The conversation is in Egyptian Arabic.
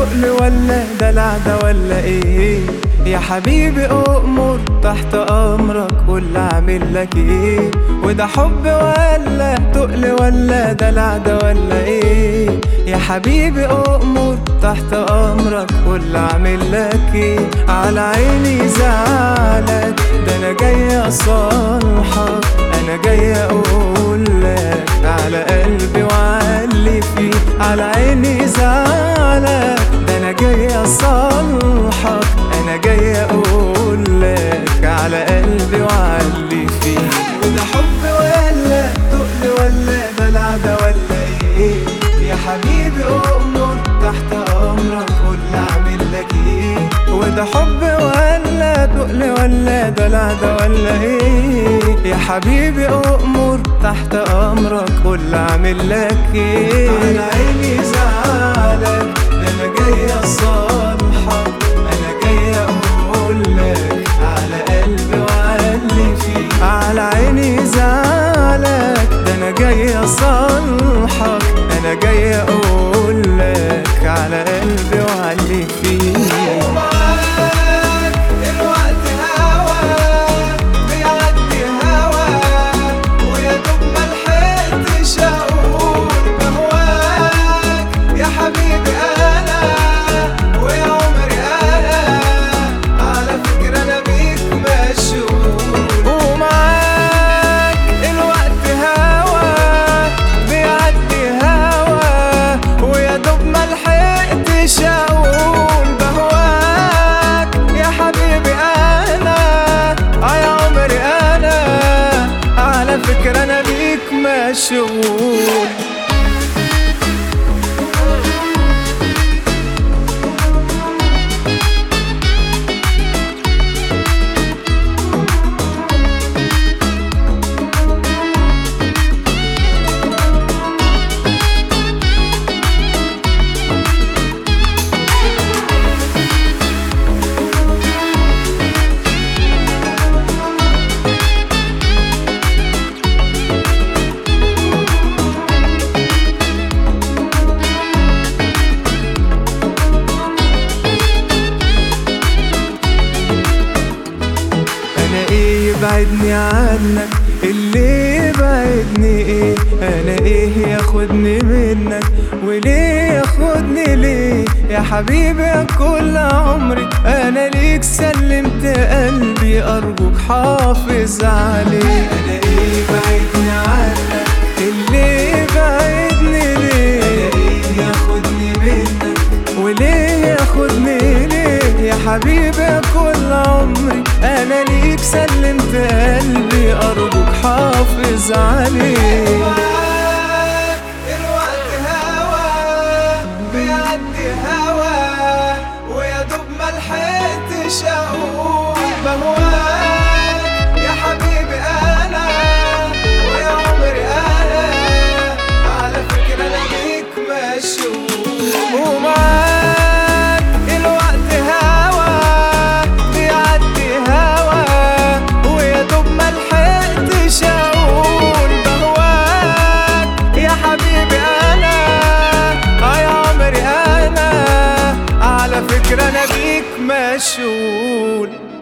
تقل ولا دلع ده ولا ايه يا حبيبي أؤمر تحت أمرك قول أعمل لك إيه وده حب ولا تقل ولا دلع ده ولا إيه يا حبيبي أؤمر تحت أمرك قول أعمل لك إيه على عيني زعلك ده أنا جاي أصالحك أنا جاي أقول لك على قلبي وعلي فيه على عيني زعلك ده أنا جاي أصالحك أنا جاي أقول لك على قلبي وعلي فيه وده حب ولا تقل ولا دلع ده ولا إيه يا حبيبي أؤمر تحت أمرك قول أعمل لك إيه وده حب ولا تقل ولا دلع ده ولا إيه يا حبيبي أؤمر تحت أمرك قول أعمل لك إيه على عيني زعلك ده أنا جاي أصالحك أنا جاي أقول لك على قلبي وعلي فيه على عيني زعلك ده أنا جاي أصالحك أنا جاي أقول لك على قلبي وعلي فيه الوقت هوا بيعدي هوا ويا دوب ملحقتش اقول بهواك يا حبيبي انا ويا عمري انا على فكرة انا بيك مشغول ومعاك الوقت هوا بيعدي هوا ويا دوب ملحقتش اقول بهواك يا حبيبي انا اه يا عمري انا على فكرة انا بيك مشغول انا ايه يبعدني عنك اللي يبعدني ايه انا ايه ياخدني منك وليه ياخدني ليه يا حبيبي يا كل عمري انا ليك سلمت قلبي ارجوك حافظ عليه انا ايه يبعدني عنك اللي يبعدني ليه انا ايه ياخدني منك وليه ياخدني ليه يا حبيبي يا كل عمري انا ليك سلمت قلبي ارجوك حافظ عليه معاك الوقت هوا بيعدي هوا ويا دوب ملحقتش اقول بهواك يا حبيبي انا ويا عمري انا على فكرة انا بيك مشغول ومعاك الوقت هوا بيعدي هوا ويا دوب ملحقتش اقول بهواك يا حبيبي انا اه يا عمري انا على فكرة انا بيك مشغول